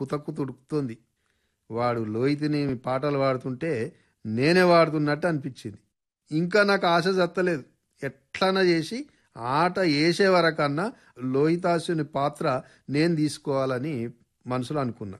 కుతక్కు తుడుకుతోంది వాడు లోయితిని పాటలు పాడుతుంటే నేనే వాడుతున్నట్టు అనిపించింది ఇంకా నాకు ఆశ జత్తలేదు ఎట్లనా చేసి ఆట వేసే వరకన్నా లోహితాసుని పాత్ర నేను తీసుకోవాలని మనసులో అనుకున్నా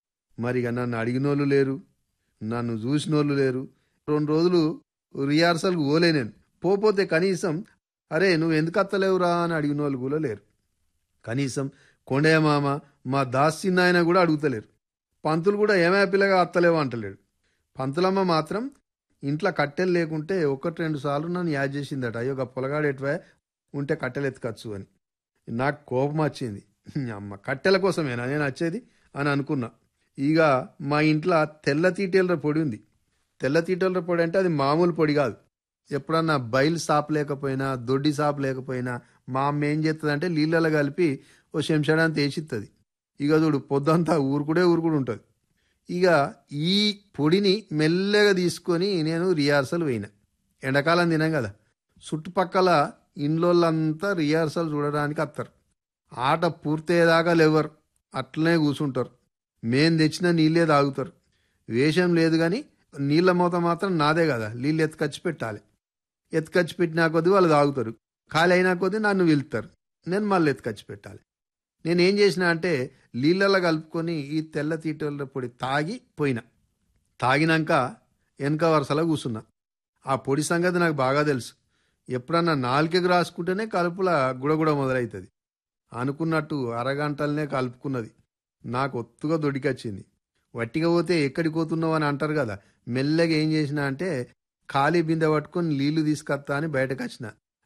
మరి ఇక నన్ను అడిగినోళ్ళు లేరు నన్ను చూసినోళ్ళు లేరు రెండు రోజులు రిహార్సల్కి పోలే నేను పోతే కనీసం అరే నువ్వు ఎందుకు అత్తలేవురా అని అడిగిన వాళ్ళు కూడా లేరు కనీసం కొండయ్య మామ మా దాస్తిన్న ఆయన కూడా అడుగుతలేరు పంతులు కూడా ఏమే పిల్లగా అత్తలేవు అంటలేడు పంతులమ్మ మాత్రం ఇంట్లో కట్టెలు లేకుంటే ఒకటి రెండు సార్లు నన్ను యాద్ చేసిందట అయ్యో ఒక పొలగాడు ఎటువే ఉంటే కట్టెలు ఎత్తుకచ్చు అని నాకు కోపం వచ్చింది అమ్మ కట్టెల కోసమేనా నేను వచ్చేది అని అనుకున్నా ఇక మా ఇంట్లో తెల్ల తీటేళ్ళ పొడి ఉంది తెల్ల తీటేళ్ళ పొడి అంటే అది మామూలు పొడి కాదు ఎప్పుడన్నా బయలు సాప్ లేకపోయినా దొడ్డి సాప్ లేకపోయినా మా అమ్మ ఏం చేస్తుంది అంటే నీళ్ళలో కలిపి ఓ శంషడానికి తీసిస్తుంది ఇక చూడు పొద్దంతా ఊరుకుడే ఊరుకుడు ఉంటుంది ఇక ఈ పొడిని మెల్లగా తీసుకొని నేను రిహార్సల్ పోయినా ఎండాకాలం తినాం కదా చుట్టుపక్కల ఇండ్లోళ్ళంతా రిహార్సల్ చూడడానికి వస్తారు ఆట పూర్తయ్యేదాకా లేవరు అట్లనే కూర్చుంటారు మేం తెచ్చిన నీళ్ళే తాగుతారు వేషం లేదు కానీ నీళ్ళ మూత మాత్రం నాదే కదా నీళ్ళు ఎత్తుకొచ్చి పెట్టాలి ఎత్తుకొచ్చి పెట్టినా కొద్దీ వాళ్ళు తాగుతారు ఖాళీ అయినా కొద్దీ నన్ను వెళ్తారు నేను మళ్ళీ ఎత్తుకొచ్చి పెట్టాలి నేను ఏం చేసిన అంటే నీళ్ళల్లో కలుపుకొని ఈ తెల్ల తీటల పొడి తాగి పోయినా తాగినాక వెనక వరుసలో కూర్చున్నా ఆ పొడి సంగతి నాకు బాగా తెలుసు ఎప్పుడన్నా నాలుకకి రాసుకుంటేనే కలుపుల గుడగుడ మొదలవుతుంది అనుకున్నట్టు అరగంటలనే కలుపుకున్నది నాకు ఒత్తుగా దొడికొచ్చింది వట్టిగా పోతే ఎక్కడికి పోతున్నావు అని అంటారు కదా మెల్లగా ఏం చేసిన అంటే ఖాళీ బిందె పట్టుకొని నీళ్లు తీసుకొస్తా అని బయటకు వచ్చిన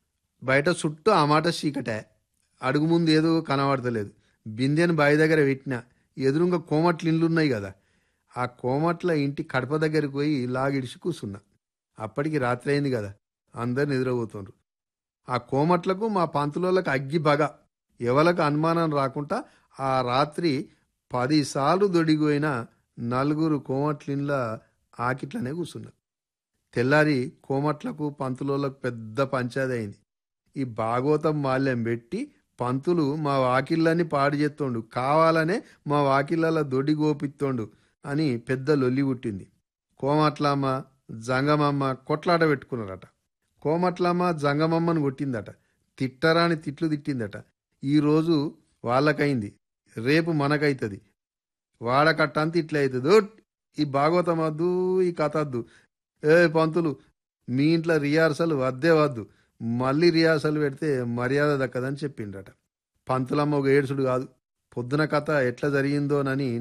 బయట చుట్టూ ఆ మాట చీకటే అడుగు ముందు ఏదో కనబడతలేదు బిందెను బావి దగ్గర పెట్టిన ఎదురుగా కోమట్లు ఇండ్లు ఉన్నాయి కదా ఆ కోమట్ల ఇంటి కడప దగ్గరికి పోయి లాగిడిచి కూర్చున్నా అప్పటికి రాత్రి అయింది కదా అందరు నిద్రపోతుండ్రు ఆ కోమట్లకు మా పంతులోళ్ళకి అగ్గి బగ ఎవలకు అనుమానం రాకుండా ఆ రాత్రి పదిసార్లు దొడిగిపోయిన నలుగురు కోమట్లిన్ల ఆకిట్లనే కూర్చున్నా తెల్లారి కోమట్లకు పంతులోళ్ళకు పెద్ద పంచాది అయింది ఈ భాగవతం మాల్యం పెట్టి పంతులు మా వాకిళ్ళని పాడు చేస్తోండు కావాలనే మా వాకిళ్ళ దొడ్డి గోపిత్తోండు అని పెద్ద లొల్లి పుట్టింది కోమట్లమ్మ జంగమమ్మ కొట్లాట పెట్టుకున్నారట కోమట్లమ్మ జంగమమ్మను కొట్టిందట తిట్టరాని తిట్లు తిట్టిందట ఈరోజు వాళ్ళకైంది రేపు మనకైతుంది వాడకట్టంత ఇట్లా అవుతుంది ఈ భాగవతం వద్దు ఈ కథ వద్దు ఏ పంతులు మీ ఇంట్లో రిహార్సల్ వద్దే వద్దు మళ్ళీ రిహార్సల్ పెడితే మర్యాద దక్కదని చెప్పిండట పంతులమ్మ ఒక ఏడుసుడు కాదు పొద్దున కథ ఎట్లా జరిగిందోనని